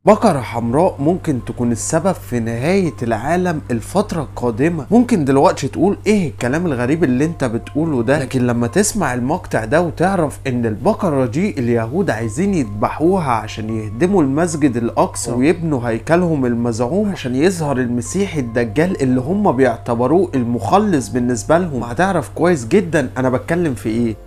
بقرة حمراء ممكن تكون السبب في نهاية العالم الفترة القادمة ممكن دلوقتي تقول ايه الكلام الغريب اللي انت بتقوله ده لكن لما تسمع المقطع ده وتعرف ان البقرة دي اليهود عايزين يذبحوها عشان يهدموا المسجد الاقصى ويبنوا هيكلهم المزعوم عشان يظهر المسيح الدجال اللي هم بيعتبروه المخلص بالنسبة لهم هتعرف كويس جدا انا بتكلم في ايه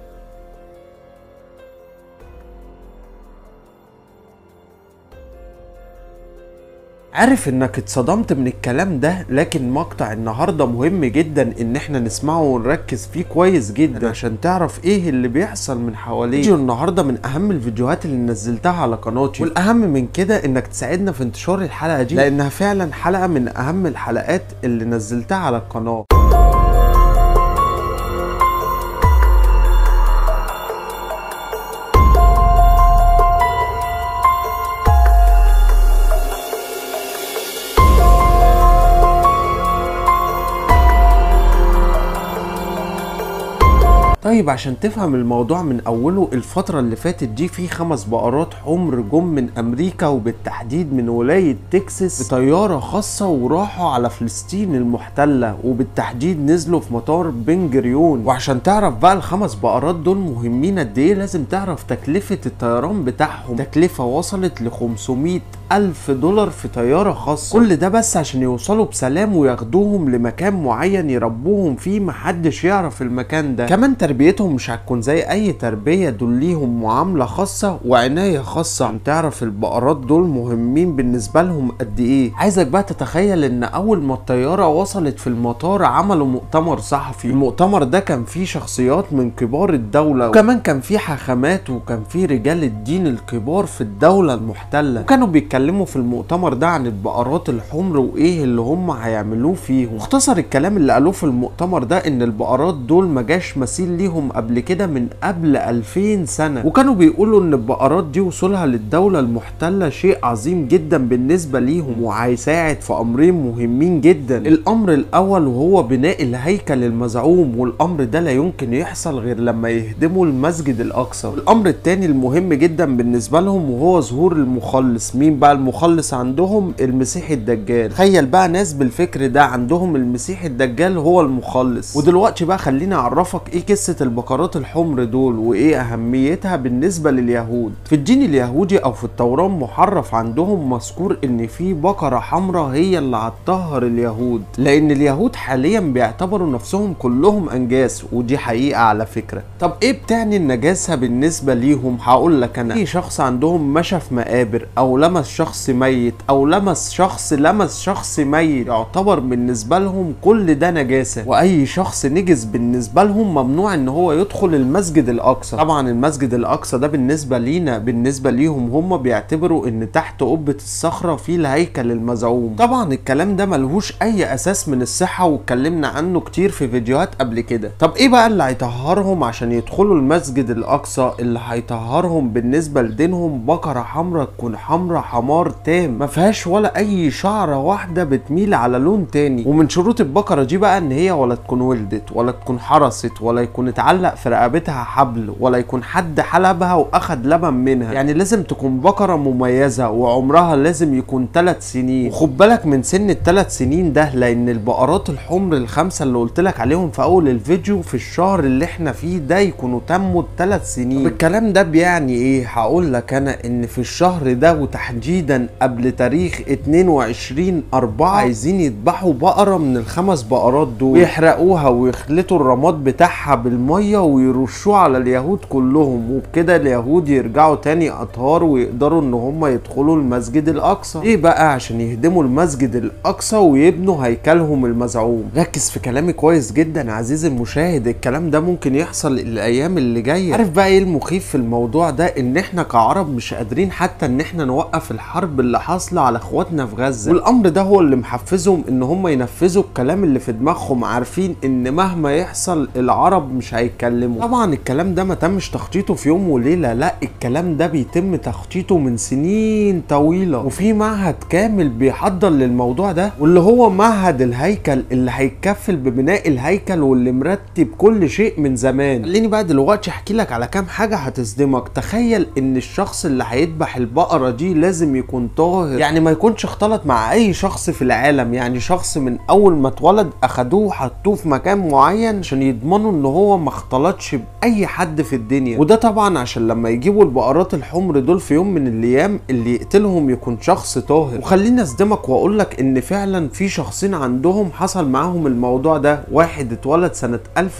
عارف انك اتصدمت من الكلام ده لكن مقطع النهارده مهم جدا ان احنا نسمعه ونركز فيه كويس جدا عشان تعرف ايه اللي بيحصل من حواليك فيديو النهارده من اهم الفيديوهات اللي نزلتها على قناتي والاهم من كده انك تساعدنا في انتشار الحلقه دي لانها فعلا حلقه من اهم الحلقات اللي نزلتها على القناه طيب عشان تفهم الموضوع من اوله الفترة اللي فاتت دي في خمس بقرات حمر جم من امريكا وبالتحديد من ولاية تكساس بطيارة خاصة وراحوا على فلسطين المحتلة وبالتحديد نزلوا في مطار بن جريون وعشان تعرف بقى الخمس بقرات دول مهمين قد ايه لازم تعرف تكلفة الطيران بتاعهم تكلفة وصلت ل 500 ألف دولار في طيارة خاصة كل ده بس عشان يوصلوا بسلام وياخدوهم لمكان معين يربوهم فيه محدش يعرف المكان ده كمان تربيتهم مش هتكون زي أي تربية دول ليهم معاملة خاصة وعناية خاصة عشان تعرف البقرات دول مهمين بالنسبة لهم قد إيه عايزك بقى تتخيل إن أول ما الطيارة وصلت في المطار عملوا مؤتمر صحفي المؤتمر ده كان فيه شخصيات من كبار الدولة وكمان كان فيه حاخامات وكان فيه رجال الدين الكبار في الدولة المحتلة وكانوا بيتكلموا اتكلموا في المؤتمر ده عن البقرات الحمر وايه اللي هم هيعملوه فيهم واختصر الكلام اللي قالوه في المؤتمر ده ان البقرات دول ما جاش مثيل ليهم قبل كده من قبل 2000 سنه وكانوا بيقولوا ان البقرات دي وصولها للدوله المحتله شيء عظيم جدا بالنسبه ليهم وهيساعد في امرين مهمين جدا الامر الاول وهو بناء الهيكل المزعوم والامر ده لا يمكن يحصل غير لما يهدموا المسجد الاقصى الامر الثاني المهم جدا بالنسبه لهم وهو ظهور المخلص مين بقى المخلص عندهم المسيح الدجال تخيل بقى ناس بالفكر ده عندهم المسيح الدجال هو المخلص ودلوقتي بقى خليني اعرفك ايه قصه البقرات الحمر دول وايه اهميتها بالنسبه لليهود في الدين اليهودي او في التوراه محرف عندهم مذكور ان في بقره حمراء هي اللي هتطهر اليهود لان اليهود حاليا بيعتبروا نفسهم كلهم انجاس ودي حقيقه على فكره طب ايه بتعني النجاسه بالنسبه ليهم هقول لك انا اي شخص عندهم مشى في مقابر او لمس شخص ميت او لمس شخص لمس شخص ميت يعتبر بالنسبه لهم كل ده نجاسه واي شخص نجس بالنسبه لهم ممنوع ان هو يدخل المسجد الاقصى طبعا المسجد الاقصى ده بالنسبه لينا بالنسبه ليهم هم بيعتبروا ان تحت قبه الصخره في الهيكل المزعوم طبعا الكلام ده ملهوش اي اساس من الصحه واتكلمنا عنه كتير في فيديوهات قبل كده طب ايه بقى اللي هيطهرهم عشان يدخلوا المسجد الاقصى اللي هيطهرهم بالنسبه لدينهم بقره حمراء تكون حمراء حمار تام ما فيهاش ولا اي شعره واحده بتميل على لون تاني ومن شروط البقره دي بقى ان هي ولا تكون ولدت ولا تكون حرست ولا يكون اتعلق في رقبتها حبل ولا يكون حد حلبها واخد لبن منها يعني لازم تكون بقره مميزه وعمرها لازم يكون 3 سنين وخد بالك من سن الثلاث سنين ده لان البقرات الحمر الخمسه اللي قلت لك عليهم في اول الفيديو في الشهر اللي احنا فيه ده يكونوا تموا الثلاث سنين طب الكلام ده بيعني ايه هقول لك انا ان في الشهر ده وتحديدا قبل تاريخ 22 4 عايزين يذبحوا بقرة من الخمس بقرات دول ويحرقوها ويخلطوا الرماد بتاعها بالمية ويرشوه على اليهود كلهم وبكده اليهود يرجعوا تاني أطهار ويقدروا إن هم يدخلوا المسجد الأقصى إيه بقى عشان يهدموا المسجد الأقصى ويبنوا هيكلهم المزعوم ركز في كلامي كويس جدا عزيزي المشاهد الكلام ده ممكن يحصل الأيام اللي جاية عارف بقى إيه المخيف في الموضوع ده إن إحنا كعرب مش قادرين حتى إن إحنا نوقف الحرب اللي حاصله على اخواتنا في غزه والامر ده هو اللي محفزهم ان هم ينفذوا الكلام اللي في دماغهم عارفين ان مهما يحصل العرب مش هيتكلموا طبعا الكلام ده ما تمش تخطيطه في يوم وليله لا الكلام ده بيتم تخطيطه من سنين طويله وفي معهد كامل بيحضر للموضوع ده واللي هو معهد الهيكل اللي هيتكفل ببناء الهيكل واللي مرتب كل شيء من زمان خليني بقى دلوقتي احكي لك على كام حاجه هتصدمك تخيل ان الشخص اللي هيذبح البقره دي لازم لازم يكون طاهر يعني ما يكونش اختلط مع اي شخص في العالم يعني شخص من اول ما اتولد اخدوه حطوه في مكان معين عشان يضمنوا ان هو ما اختلطش باي حد في الدنيا وده طبعا عشان لما يجيبوا البقرات الحمر دول في يوم من الايام اللي يقتلهم يكون شخص طاهر وخليني اصدمك واقول لك ان فعلا في شخصين عندهم حصل معاهم الموضوع ده واحد اتولد سنة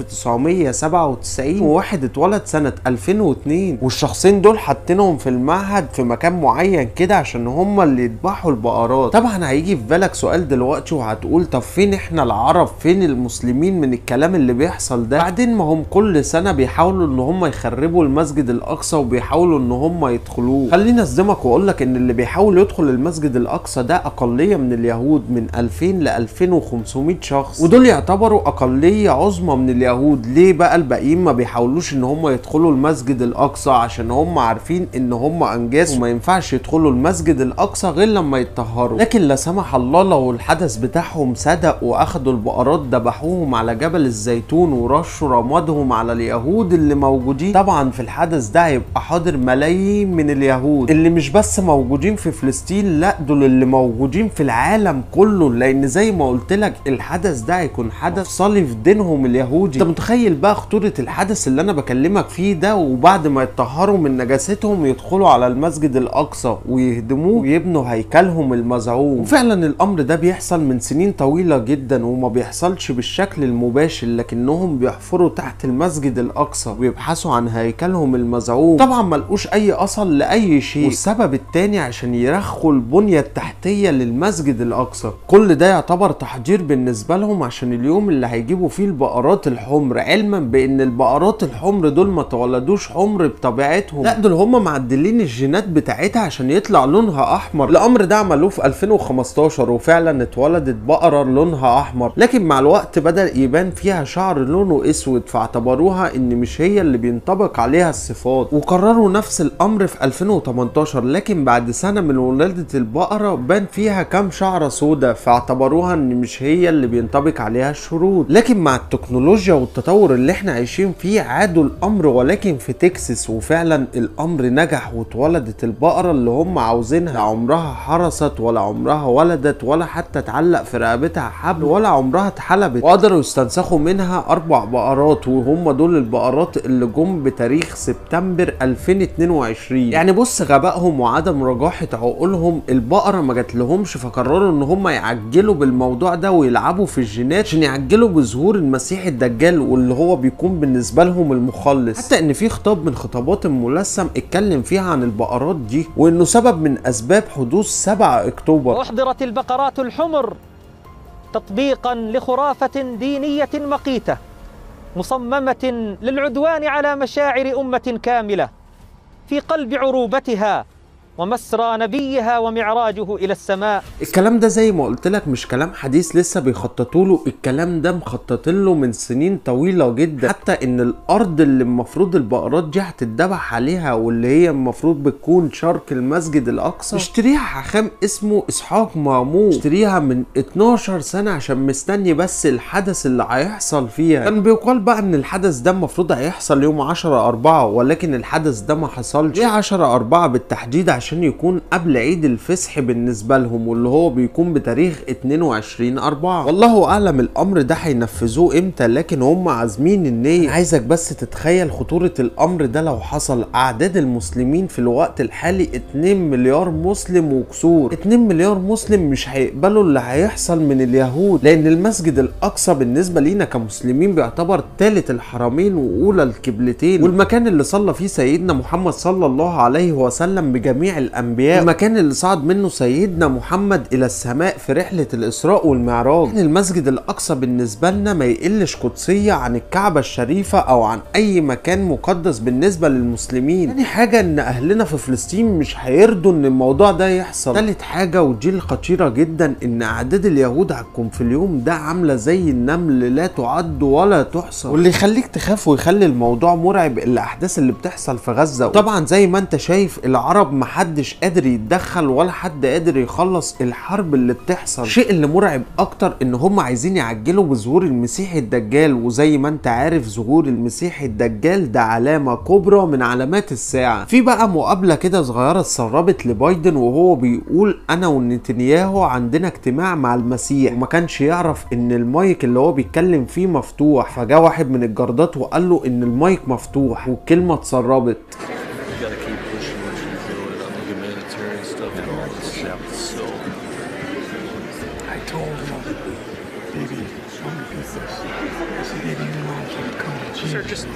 1997 وواحد اتولد سنة 2002 والشخصين دول حاطينهم في المعهد في مكان معين كده عشان هم اللي يذبحوا البقرات طبعا هيجي في بالك سؤال دلوقتي وهتقول طب فين احنا العرب فين المسلمين من الكلام اللي بيحصل ده بعدين ما هم كل سنة بيحاولوا ان هم يخربوا المسجد الاقصى وبيحاولوا ان هم يدخلوه خليني اصدمك واقول لك ان اللي بيحاول يدخل المسجد الاقصى ده اقلية من اليهود من 2000 ل 2500 شخص ودول يعتبروا اقلية عظمى من اليهود ليه بقى الباقيين ما بيحاولوش ان هم يدخلوا المسجد الاقصى عشان هم عارفين ان هم انجاز وما ينفعش يدخلوا المسجد الاقصى غير لما يتطهروا لكن لا سمح الله لو الحدث بتاعهم صدق واخدوا البقرات ذبحوهم على جبل الزيتون ورشوا رمادهم على اليهود اللي موجودين طبعا في الحدث ده هيبقى حاضر ملايين من اليهود اللي مش بس موجودين في فلسطين لا دول اللي موجودين في العالم كله لان زي ما قلت لك الحدث ده هيكون حدث صلي في دينهم اليهودي انت متخيل بقى خطوره الحدث اللي انا بكلمك فيه ده وبعد ما يتطهروا من نجاستهم يدخلوا على المسجد الاقصى ويهدموه ويبنوا هيكلهم المزعوم وفعلا الامر ده بيحصل من سنين طويله جدا وما بيحصلش بالشكل المباشر لكنهم بيحفروا تحت المسجد الاقصى ويبحثوا عن هيكلهم المزعوم طبعا ما لقوش اي اثر لاي شيء والسبب التاني عشان يرخوا البنيه التحتيه للمسجد الاقصى كل ده يعتبر تحضير بالنسبه لهم عشان اليوم اللي هيجيبوا فيه البقرات الحمر علما بان البقرات الحمر دول ما تولدوش حمر بطبيعتهم لا دول هم معدلين الجينات بتاعتها عشان يطلع لونها احمر الامر ده عملوه في 2015 وفعلا اتولدت بقره لونها احمر لكن مع الوقت بدا يبان فيها شعر لونه اسود فاعتبروها ان مش هي اللي بينطبق عليها الصفات وقرروا نفس الامر في 2018 لكن بعد سنه من ولاده البقره بان فيها كام شعره سودا فاعتبروها ان مش هي اللي بينطبق عليها الشروط لكن مع التكنولوجيا والتطور اللي احنا عايشين فيه عادوا الامر ولكن في تكساس وفعلا الامر نجح واتولدت البقره اللي هم عاوزينها لا عمرها حرست ولا عمرها ولدت ولا حتى اتعلق في رقبتها حبل ولا عمرها اتحلبت وقدروا يستنسخوا منها اربع بقرات وهم دول البقرات اللي جم بتاريخ سبتمبر 2022 يعني بص غبائهم وعدم رجاحه عقولهم البقره ما جات لهمش فقرروا ان هم يعجلوا بالموضوع ده ويلعبوا في الجينات عشان يعجلوا بظهور المسيح الدجال واللي هو بيكون بالنسبه لهم المخلص حتى ان في خطاب من خطابات الملثم اتكلم فيها عن البقرات دي وانه سبب من اسباب حدوث 7 اكتوبر أحضرت البقرات الحمر تطبيقا لخرافة دينية مقيتة مصممة للعدوان على مشاعر أمة كاملة في قلب عروبتها ومسرى نبيها ومعراجه إلى السماء الكلام ده زي ما قلت لك مش كلام حديث لسه بيخططوا له الكلام ده مخططين له من سنين طويله جدا حتى ان الارض اللي المفروض البقرات دي هتتذبح عليها واللي هي المفروض بتكون شرق المسجد الاقصى اشتريها حاخام اسمه اسحاق مامون اشتريها من 12 سنه عشان مستني بس الحدث اللي هيحصل فيها كان بيقال بقى ان الحدث ده المفروض هيحصل يوم 10 4 ولكن الحدث ده ما حصلش ليه 10 4 بالتحديد عشان يكون قبل عيد الفصح بالنسبه لهم واللي هو بيكون بتاريخ 22 4 والله اعلم الامر ده هينفذوه امتى لكن هم عازمين النية عايزك بس تتخيل خطوره الامر ده لو حصل اعداد المسلمين في الوقت الحالي 2 مليار مسلم وكسور 2 مليار مسلم مش هيقبلوا اللي هيحصل من اليهود لان المسجد الاقصى بالنسبه لينا كمسلمين بيعتبر ثالث الحرمين واولى القبلتين والمكان اللي صلى فيه سيدنا محمد صلى الله عليه وسلم بجميع الانبياء المكان اللي صعد منه سيدنا محمد الى السماء في رحله الاسراء والمعراج يعني المسجد الاقصى بالنسبه لنا ما يقلش قدسيه عن الكعبه الشريفه او عن اي مكان مقدس بالنسبه للمسلمين تاني حاجه ان اهلنا في فلسطين مش هيرضوا ان الموضوع ده يحصل تالت حاجه ودي الخطيره جدا ان اعداد اليهود هتكون في اليوم ده عامله زي النمل لا تعد ولا تحصى واللي يخليك تخاف ويخلي الموضوع مرعب الاحداث اللي بتحصل في غزه طبعا زي ما انت شايف العرب ما محدش قادر يتدخل ولا حد قادر يخلص الحرب اللي بتحصل الشيء اللي مرعب اكتر ان هم عايزين يعجلوا بظهور المسيح الدجال وزي ما انت عارف ظهور المسيح الدجال ده علامة كبرى من علامات الساعة في بقى مقابلة كده صغيرة اتسربت لبايدن وهو بيقول انا ونتنياهو عندنا اجتماع مع المسيح وما كانش يعرف ان المايك اللي هو بيتكلم فيه مفتوح فجاء واحد من الجردات وقال له ان المايك مفتوح والكلمة اتسربت We gotta keep pushing what you're doing on the humanitarian stuff and all this stuff. So I told him, baby, let me get this. I said, baby, you know I'm trying to come to Jesus. Sir, just,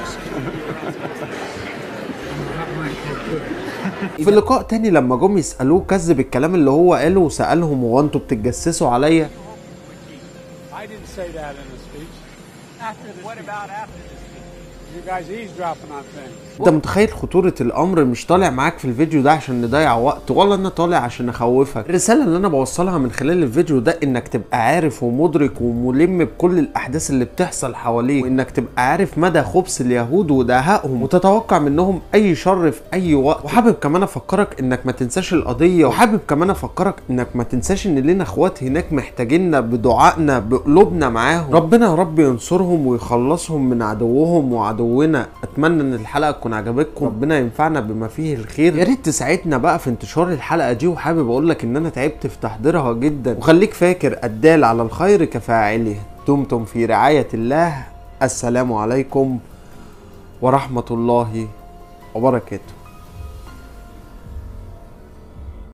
في لقاء تاني لما جم يسألوه كذب الكلام اللي هو قاله وسألهم هو انتوا بتتجسسوا عليا I didn't say that in the speech. After the what about after the speech? You guys eavesdropping on things. انت متخيل خطورة الامر مش طالع معاك في الفيديو ده عشان نضيع وقت ولا انا طالع عشان اخوفك الرسالة اللي انا بوصلها من خلال الفيديو ده انك تبقى عارف ومدرك وملم بكل الاحداث اللي بتحصل حواليك وانك تبقى عارف مدى خبث اليهود ودهائهم وتتوقع منهم اي شر في اي وقت وحابب كمان افكرك انك ما تنساش القضية وحابب كمان افكرك انك ما تنساش ان لنا اخوات هناك محتاجيننا بدعائنا بقلوبنا معاهم ربنا يا رب ينصرهم ويخلصهم من عدوهم وعدونا اتمنى ان الحلقه تكون عجبتكم ربنا ينفعنا بما فيه الخير يا ريت تساعدنا بقى في انتشار الحلقه دي وحابب اقول لك ان انا تعبت في تحضيرها جدا وخليك فاكر الدال على الخير كفاعله دمتم في رعايه الله السلام عليكم ورحمه الله وبركاته